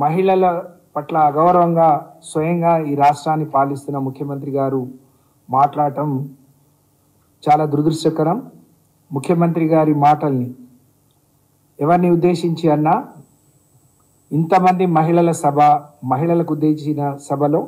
మహిళల పట్ల అగౌరవంగా స్వయంగా ఈ రాష్ట్రాన్ని పాలిస్తున్న ముఖ్యమంత్రి గారు మాట్లాడటం చాలా దురదృష్టకరం ముఖ్యమంత్రి గారి మాటల్ని ఎవరిని ఉద్దేశించి అన్నా ఇంతమంది మహిళల సభ మహిళలకు ఉద్దేశించిన సభలో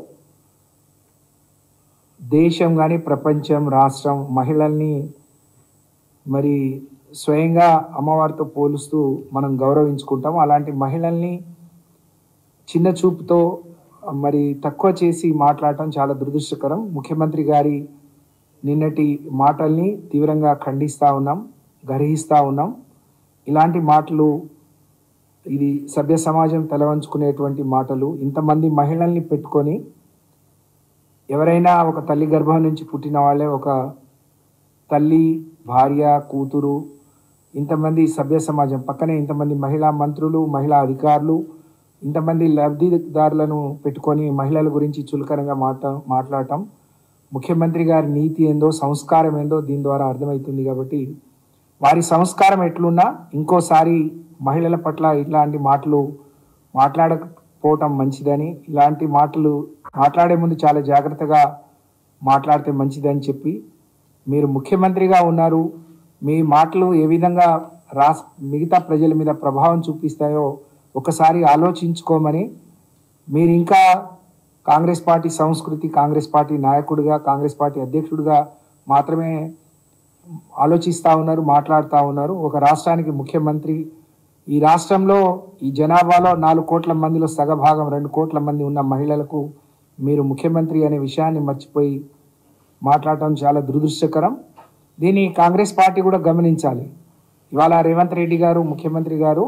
దేశం కానీ ప్రపంచం రాష్ట్రం మహిళల్ని మరి స్వయంగా అమ్మవారితో పోలుస్తూ మనం గౌరవించుకుంటాం అలాంటి మహిళల్ని చిన్న చూపుతో మరి తక్కువ చేసి మాట్లాడటం చాలా దురదృష్టకరం ముఖ్యమంత్రి గారి నిన్నటి మాటల్ని తీవ్రంగా ఖండిస్తూ ఉన్నాం గర్హిస్తూ ఉన్నాం ఇలాంటి మాటలు ఇది సభ్య సమాజం తలవంచుకునేటువంటి మాటలు ఇంతమంది మహిళల్ని పెట్టుకొని ఎవరైనా ఒక తల్లి గర్భం నుంచి పుట్టిన వాళ్ళే ఒక తల్లి భార్య కూతురు ఇంతమంది సభ్య సమాజం పక్కనే ఇంతమంది మహిళా మంత్రులు మహిళా అధికారులు ఇంతమంది లబ్ధిదారులను పెట్టుకొని మహిళల గురించి చులకనగా మాట మాట్లాడటం ముఖ్యమంత్రి గారి నీతి ఏందో సంస్కారం ఏందో దీని ద్వారా అర్థమవుతుంది కాబట్టి వారి సంస్కారం ఎట్లున్నా ఇంకోసారి మహిళల పట్ల ఇట్లాంటి మాటలు మాట్లాడకపోవటం మంచిదని ఇలాంటి మాటలు మాట్లాడే ముందు చాలా జాగ్రత్తగా మాట్లాడితే మంచిదని చెప్పి మీరు ముఖ్యమంత్రిగా ఉన్నారు మీ మాటలు ఏ విధంగా రాస్ మిగతా ప్రజల మీద ప్రభావం చూపిస్తాయో ఒకసారి ఆలోచించుకోమని మీరు ఇంకా కాంగ్రెస్ పార్టీ సంస్కృతి కాంగ్రెస్ పార్టీ నాయకుడిగా కాంగ్రెస్ పార్టీ అధ్యక్షుడిగా మాత్రమే ఆలోచిస్తూ ఉన్నారు మాట్లాడుతూ ఉన్నారు ఒక రాష్ట్రానికి ముఖ్యమంత్రి ఈ రాష్ట్రంలో ఈ జనాభాలో నాలుగు కోట్ల మందిలో సగభాగం రెండు కోట్ల మంది ఉన్న మహిళలకు మీరు ముఖ్యమంత్రి అనే విషయాన్ని మర్చిపోయి మాట్లాడటం చాలా దురదృష్టకరం దీన్ని కాంగ్రెస్ పార్టీ కూడా గమనించాలి ఇవాళ రేవంత్ రెడ్డి గారు ముఖ్యమంత్రి గారు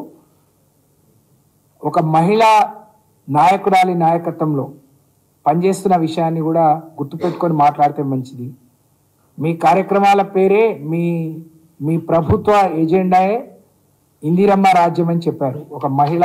ఒక మహిళా నాయకురాలి నాయకత్వంలో పనిచేస్తున్న విషయాన్ని కూడా గుర్తుపెట్టుకొని మాట్లాడితే మంచిది మీ కార్యక్రమాల పేరే మీ మీ ప్రభుత్వ ఎజెండాయే ఇందిరమ్మ రాజ్యం అని చెప్పారు ఒక మహిళ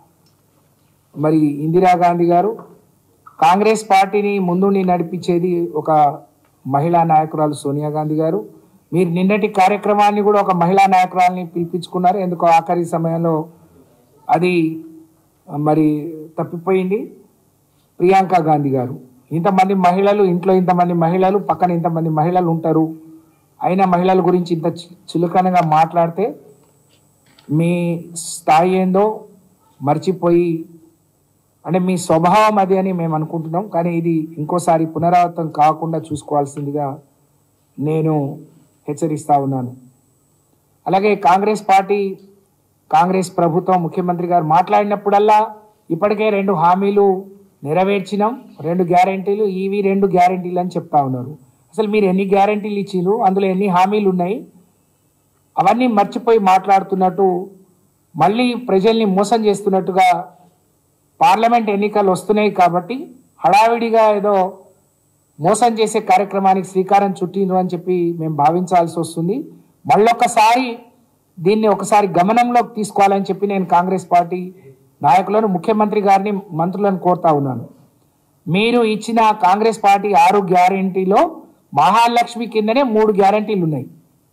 మరి ఇందిరాగాంధీ గారు కాంగ్రెస్ పార్టీని ముందుండి నడిపించేది ఒక మహిళా నాయకురాలు సోనియా గాంధీ గారు మీరు నిన్నటి కార్యక్రమాన్ని కూడా ఒక మహిళా నాయకురాలని పిలిపించుకున్నారు ఎందుకో ఆఖరి సమయంలో అది మరి తప్పిపోయింది ప్రియాంక గాంధీ గారు ఇంతమంది మహిళలు ఇంట్లో ఇంతమంది మహిళలు పక్కన ఇంతమంది మహిళలు ఉంటారు అయినా మహిళల గురించి ఇంత చి- చులకనగా మాట్లాడితే మీ స్థాయి ఏందో మర్చిపోయి అంటే మీ స్వభావం అది అని మేము అనుకుంటున్నాం కానీ ఇది ఇంకోసారి పునరావృతం కాకుండా చూసుకోవాల్సిందిగా నేను హెచ్చరిస్తా ఉన్నాను అలాగే కాంగ్రెస్ పార్టీ కాంగ్రెస్ ప్రభుత్వం ముఖ్యమంత్రి గారు మాట్లాడినప్పుడల్లా ఇప్పటికే రెండు హామీలు నెరవేర్చినాం రెండు గ్యారంటీలు ఇవి రెండు గ్యారంటీలు అని చెప్తా ఉన్నారు అసలు మీరు ఎన్ని గ్యారంటీలు ఇచ్చిండ్రు అందులో ఎన్ని హామీలు ఉన్నాయి అవన్నీ మర్చిపోయి మాట్లాడుతున్నట్టు మళ్ళీ ప్రజల్ని మోసం చేస్తున్నట్టుగా పార్లమెంట్ ఎన్నికలు వస్తున్నాయి కాబట్టి హడావిడిగా ఏదో మోసం చేసే కార్యక్రమానికి శ్రీకారం చుట్టిండ్రు అని చెప్పి మేము భావించాల్సి వస్తుంది మళ్ళొక్కసారి దీన్ని ఒకసారి గమనంలోకి తీసుకోవాలని చెప్పి నేను కాంగ్రెస్ పార్టీ నాయకులను ముఖ్యమంత్రి గారిని మంత్రులను కోరుతా ఉన్నాను మీరు ఇచ్చిన కాంగ్రెస్ పార్టీ ఆరు గ్యారంటీలో మహాలక్ష్మి కిందనే మూడు గ్యారంటీలు ఉన్నాయి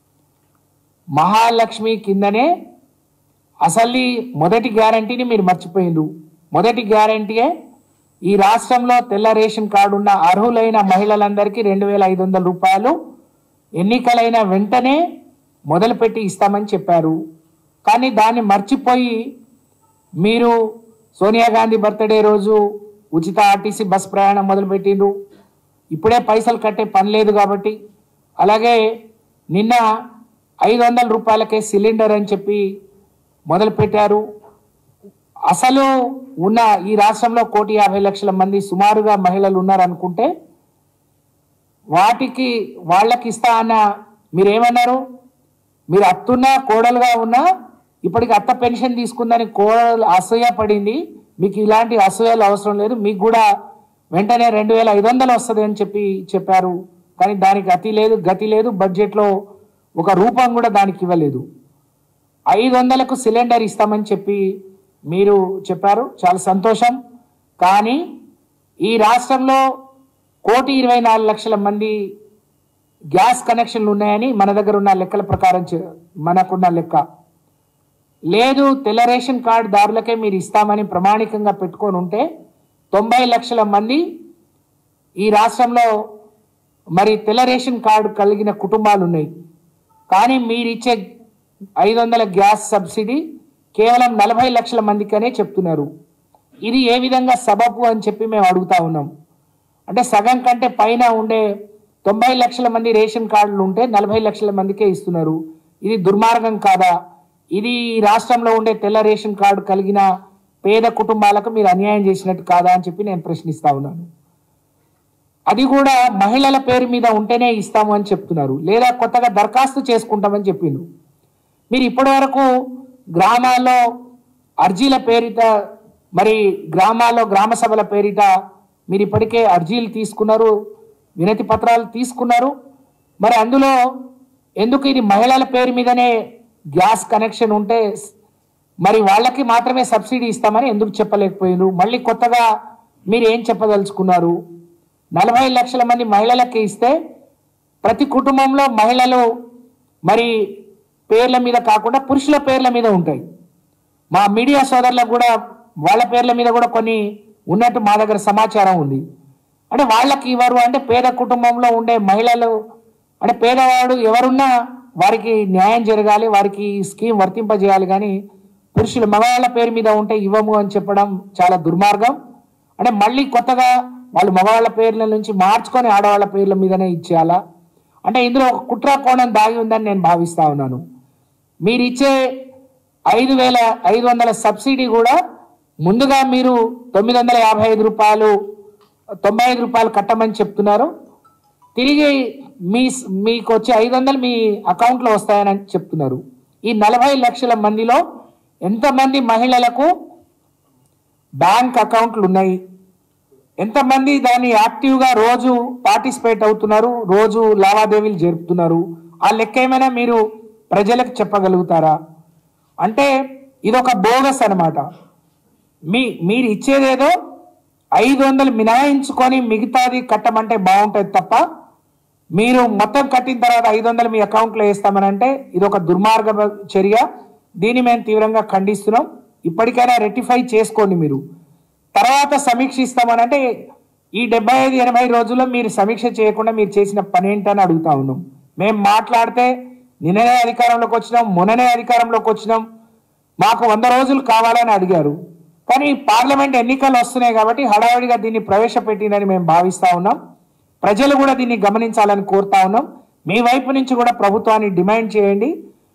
మహాలక్ష్మి కిందనే అసలు మొదటి గ్యారంటీని మీరు మర్చిపోయిండ్రు మొదటి గ్యారంటీయే ఈ రాష్ట్రంలో తెల్ల రేషన్ కార్డు ఉన్న అర్హులైన మహిళలందరికీ రెండు వేల ఐదు వందల రూపాయలు ఎన్నికలైన వెంటనే మొదలుపెట్టి ఇస్తామని చెప్పారు కానీ దాన్ని మర్చిపోయి మీరు సోనియా గాంధీ బర్త్డే రోజు ఉచిత ఆర్టీసీ బస్ ప్రయాణం మొదలుపెట్టిండ్రు ఇప్పుడే పైసలు కట్టే పని లేదు కాబట్టి అలాగే నిన్న ఐదు వందల రూపాయలకే సిలిండర్ అని చెప్పి మొదలుపెట్టారు అసలు ఉన్న ఈ రాష్ట్రంలో కోటి యాభై లక్షల మంది సుమారుగా మహిళలు ఉన్నారనుకుంటే వాటికి వాళ్ళకి ఇస్తా అన్న మీరేమన్నారు మీరు అత్తున్నా కోడలుగా ఉన్నా ఇప్పటికి అత్త పెన్షన్ తీసుకుందని కోడలు అసూయ పడింది మీకు ఇలాంటి అసూయలు అవసరం లేదు మీకు కూడా వెంటనే రెండు వేల ఐదు వందలు వస్తుంది అని చెప్పి చెప్పారు కానీ దానికి అతి లేదు గతి లేదు బడ్జెట్లో ఒక రూపం కూడా దానికి ఇవ్వలేదు ఐదు వందలకు సిలిండర్ ఇస్తామని చెప్పి మీరు చెప్పారు చాలా సంతోషం కానీ ఈ రాష్ట్రంలో కోటి ఇరవై నాలుగు లక్షల మంది గ్యాస్ కనెక్షన్లు ఉన్నాయని మన దగ్గర ఉన్న లెక్కల ప్రకారం చె- మనకున్న లెక్క లేదు తెల్ల రేషన్ కార్డు దారులకే మీరు ఇస్తామని ప్రమాణికంగా పెట్టుకొని ఉంటే తొంభై లక్షల మంది ఈ రాష్ట్రంలో మరి తెల్ల రేషన్ కార్డు కలిగిన కుటుంబాలు ఉన్నాయి కానీ మీరు ఇచ్చే ఐదు వందల గ్యాస్ సబ్సిడీ కేవలం నలభై లక్షల మందికనే చెప్తున్నారు ఇది ఏ విధంగా సబబు అని చెప్పి మేము అడుగుతా ఉన్నాం అంటే సగం కంటే పైన ఉండే తొంభై లక్షల మంది రేషన్ కార్డులు ఉంటే నలభై లక్షల మందికే ఇస్తున్నారు ఇది దుర్మార్గం కాదా ఇది ఈ రాష్ట్రంలో ఉండే తెల్ల రేషన్ కార్డు కలిగిన పేద కుటుంబాలకు మీరు అన్యాయం చేసినట్టు కాదా అని చెప్పి నేను ప్రశ్నిస్తా ఉన్నాను అది కూడా మహిళల పేరు మీద ఉంటేనే ఇస్తాము అని చెప్తున్నారు లేదా కొత్తగా దరఖాస్తు చేసుకుంటామని చెప్పిండ్రు మీరు ఇప్పటి వరకు గ్రామాల్లో అర్జీల పేరిట మరి గ్రామాల్లో గ్రామ సభల పేరిట మీరు ఇప్పటికే అర్జీలు తీసుకున్నారు వినతి పత్రాలు తీసుకున్నారు మరి అందులో ఎందుకు ఇది మహిళల పేరు మీదనే గ్యాస్ కనెక్షన్ ఉంటే మరి వాళ్ళకి మాత్రమే సబ్సిడీ ఇస్తామని ఎందుకు చెప్పలేకపోయినారు మళ్ళీ కొత్తగా మీరు ఏం చెప్పదలుచుకున్నారు నలభై లక్షల మంది మహిళలకి ఇస్తే ప్రతి కుటుంబంలో మహిళలు మరి పేర్ల మీద కాకుండా పురుషుల పేర్ల మీద ఉంటాయి మా మీడియా సోదరులకు కూడా వాళ్ళ పేర్ల మీద కూడా కొన్ని ఉన్నట్టు మా దగ్గర సమాచారం ఉంది అంటే వాళ్ళకి ఇవ్వరు అంటే పేద కుటుంబంలో ఉండే మహిళలు అంటే పేదవాడు ఎవరున్నా వారికి న్యాయం జరగాలి వారికి ఈ స్కీమ్ వర్తింపజేయాలి కానీ పురుషులు మగవాళ్ళ పేరు మీద ఉంటే ఇవ్వము అని చెప్పడం చాలా దుర్మార్గం అంటే మళ్ళీ కొత్తగా వాళ్ళు మగవాళ్ళ పేర్ల నుంచి మార్చుకొని ఆడవాళ్ళ పేర్ల మీదనే ఇచ్చేయాలా అంటే ఇందులో ఒక కుట్ర కోణం దాగి ఉందని నేను భావిస్తా ఉన్నాను మీరు ఇచ్చే ఐదు వేల ఐదు వందల సబ్సిడీ కూడా ముందుగా మీరు తొమ్మిది వందల యాభై ఐదు రూపాయలు తొంభై ఐదు రూపాయలు కట్టమని చెప్తున్నారు తిరిగి మీ మీకు వచ్చే ఐదు వందలు మీ అకౌంట్లో వస్తాయని చెప్తున్నారు ఈ నలభై లక్షల మందిలో ఎంతమంది మహిళలకు బ్యాంక్ అకౌంట్లు ఉన్నాయి ఎంతమంది దాన్ని యాక్టివ్గా రోజు పార్టిసిపేట్ అవుతున్నారు రోజు లావాదేవీలు జరుపుతున్నారు ఆ లెక్క ఏమైనా మీరు ప్రజలకు చెప్పగలుగుతారా అంటే ఇదొక బోగస్ అన్నమాట మీ మీరు ఇచ్చేదేదో ఐదు వందలు మినాయించుకొని మిగతాది కట్టమంటే బాగుంటుంది తప్ప మీరు మొత్తం కట్టిన తర్వాత ఐదు వందలు మీ అకౌంట్లో వేస్తామని అంటే ఇది ఒక దుర్మార్గ చర్య దీన్ని మేము తీవ్రంగా ఖండిస్తున్నాం ఇప్పటికైనా రెక్టిఫై చేసుకోండి మీరు తర్వాత సమీక్షిస్తామని అంటే ఈ డెబ్బై ఐదు ఎనభై రోజుల్లో మీరు సమీక్ష చేయకుండా మీరు చేసిన పని ఏంటని అడుగుతా ఉన్నాం మేము మాట్లాడితే నిన్ననే అధికారంలోకి వచ్చినాం మొన్ననే అధికారంలోకి వచ్చినాం మాకు వంద రోజులు కావాలని అడిగారు కానీ పార్లమెంట్ ఎన్నికలు వస్తున్నాయి కాబట్టి హడావిడిగా దీన్ని ప్రవేశపెట్టిందని మేము భావిస్తా ఉన్నాం ప్రజలు కూడా దీన్ని గమనించాలని కోరుతా ఉన్నాం మీ వైపు నుంచి కూడా ప్రభుత్వాన్ని డిమాండ్ చేయండి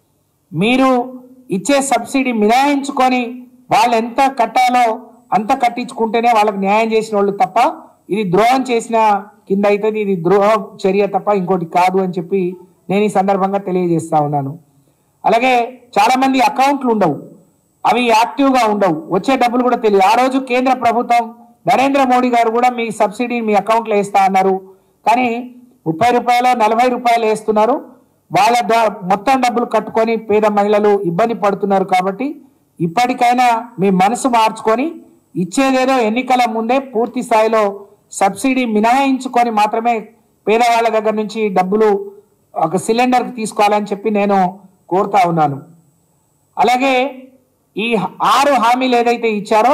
మీరు ఇచ్చే సబ్సిడీ మినాయించుకొని వాళ్ళు ఎంత కట్టాలో అంత కట్టించుకుంటేనే వాళ్ళకి న్యాయం చేసిన వాళ్ళు తప్ప ఇది ద్రోహం చేసిన కింద అవుతుంది ఇది ద్రోహ చర్య తప్ప ఇంకోటి కాదు అని చెప్పి నేను ఈ సందర్భంగా తెలియజేస్తా ఉన్నాను అలాగే చాలా మంది అకౌంట్లు ఉండవు అవి యాక్టివ్గా ఉండవు వచ్చే డబ్బులు కూడా తెలియదు ఆ రోజు కేంద్ర ప్రభుత్వం నరేంద్ర మోడీ గారు కూడా మీ సబ్సిడీ మీ అకౌంట్లో వేస్తా అన్నారు కానీ ముప్పై రూపాయలు నలభై రూపాయలు వేస్తున్నారు వాళ్ళ ద- మొత్తం డబ్బులు కట్టుకొని పేద మహిళలు ఇబ్బంది పడుతున్నారు కాబట్టి ఇప్పటికైనా మీ మనసు మార్చుకొని ఇచ్చేదేదో ఎన్నికల ముందే పూర్తి స్థాయిలో సబ్సిడీ మినహాయించుకొని మాత్రమే పేదవాళ్ళ దగ్గర నుంచి డబ్బులు ఒక సిలిండర్కి తీసుకోవాలని చెప్పి నేను కోరుతా ఉన్నాను అలాగే ఈ ఆరు హామీలు ఏదైతే ఇచ్చారో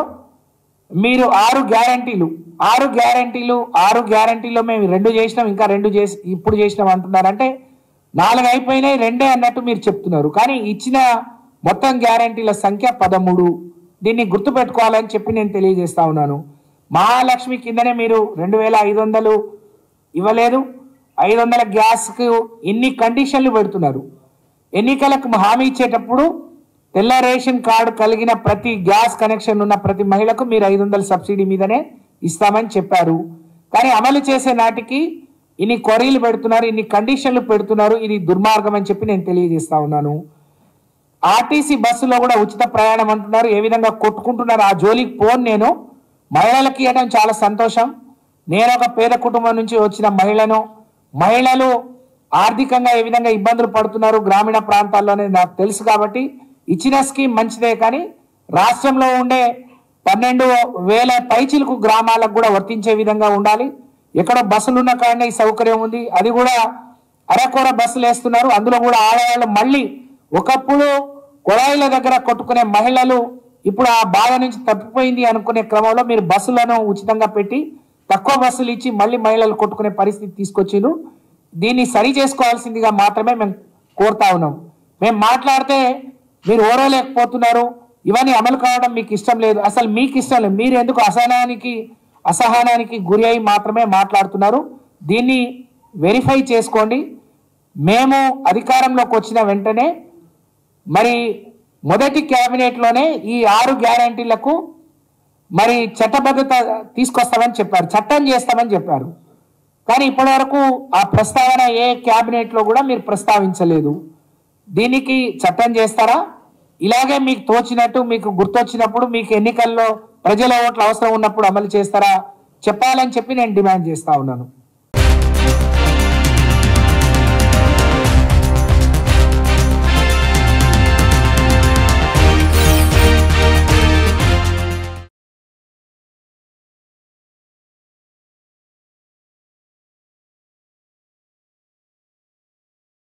మీరు ఆరు గ్యారంటీలు ఆరు గ్యారంటీలు ఆరు గ్యారంటీలో మేము రెండు చేసినాం ఇంకా రెండు చేసి ఇప్పుడు చేసినాం అంటున్నారు అంటే నాలుగు అయిపోయినాయి రెండే అన్నట్టు మీరు చెప్తున్నారు కానీ ఇచ్చిన మొత్తం గ్యారంటీల సంఖ్య పదమూడు దీన్ని గుర్తుపెట్టుకోవాలని చెప్పి నేను తెలియజేస్తా ఉన్నాను మహాలక్ష్మి కిందనే మీరు రెండు వేల ఐదు వందలు ఇవ్వలేదు ఐదు వందల గ్యాస్కు ఇన్ని కండిషన్లు పెడుతున్నారు ఎన్నికలకు హామీ ఇచ్చేటప్పుడు తెల్ల రేషన్ కార్డు కలిగిన ప్రతి గ్యాస్ కనెక్షన్ ఉన్న ప్రతి మహిళకు మీరు ఐదు వందల సబ్సిడీ మీదనే ఇస్తామని చెప్పారు కానీ అమలు చేసే నాటికి ఇన్ని కొరీలు పెడుతున్నారు ఇన్ని కండిషన్లు పెడుతున్నారు ఇది దుర్మార్గం అని చెప్పి నేను తెలియజేస్తా ఉన్నాను ఆర్టీసీ బస్సులో కూడా ఉచిత ప్రయాణం అంటున్నారు ఏ విధంగా కొట్టుకుంటున్నారు ఆ జోలికి పోను నేను మహిళలకి ఇవ్వడం చాలా సంతోషం నేను ఒక పేద కుటుంబం నుంచి వచ్చిన మహిళను మహిళలు ఆర్థికంగా ఏ విధంగా ఇబ్బందులు పడుతున్నారు గ్రామీణ ప్రాంతాల్లోనే నాకు తెలుసు కాబట్టి ఇచ్చిన స్కీమ్ మంచిదే కానీ రాష్ట్రంలో ఉండే పన్నెండు వేల పైచిలకు గ్రామాలకు కూడా వర్తించే విధంగా ఉండాలి ఎక్కడో బస్సులు ఉన్న కాడనే ఈ సౌకర్యం ఉంది అది కూడా అరకొర బస్సులు వేస్తున్నారు అందులో కూడా ఆడవాళ్ళు మళ్ళీ ఒకప్పుడు కొళాయిల దగ్గర కొట్టుకునే మహిళలు ఇప్పుడు ఆ బాధ నుంచి తప్పిపోయింది అనుకునే క్రమంలో మీరు బస్సులను ఉచితంగా పెట్టి తక్కువ బస్సులు ఇచ్చి మళ్ళీ మహిళలు కొట్టుకునే పరిస్థితి తీసుకొచ్చిండ్రు దీన్ని సరి చేసుకోవాల్సిందిగా మాత్రమే మేము కోరుతా ఉన్నాం మేము మాట్లాడితే మీరు ఓరలేకపోతున్నారు ఇవన్నీ అమలు కావడం మీకు ఇష్టం లేదు అసలు మీకు ఇష్టం లేదు మీరు ఎందుకు అసహనానికి అసహనానికి గురి అయి మాత్రమే మాట్లాడుతున్నారు దీన్ని వెరిఫై చేసుకోండి మేము అధికారంలోకి వచ్చిన వెంటనే మరి మొదటి క్యాబినెట్లోనే ఈ ఆరు గ్యారంటీలకు మరి చట్టబద్ధత తీసుకొస్తామని చెప్పారు చట్టం చేస్తామని చెప్పారు కానీ ఇప్పటివరకు ఆ ప్రస్తావన ఏ క్యాబినెట్ లో కూడా మీరు ప్రస్తావించలేదు దీనికి చట్టం చేస్తారా ఇలాగే మీకు తోచినట్టు మీకు గుర్తొచ్చినప్పుడు మీకు ఎన్నికల్లో ప్రజల ఓట్ల అవసరం ఉన్నప్పుడు అమలు చేస్తారా చెప్పాలని చెప్పి నేను డిమాండ్ చేస్తా ఉన్నాను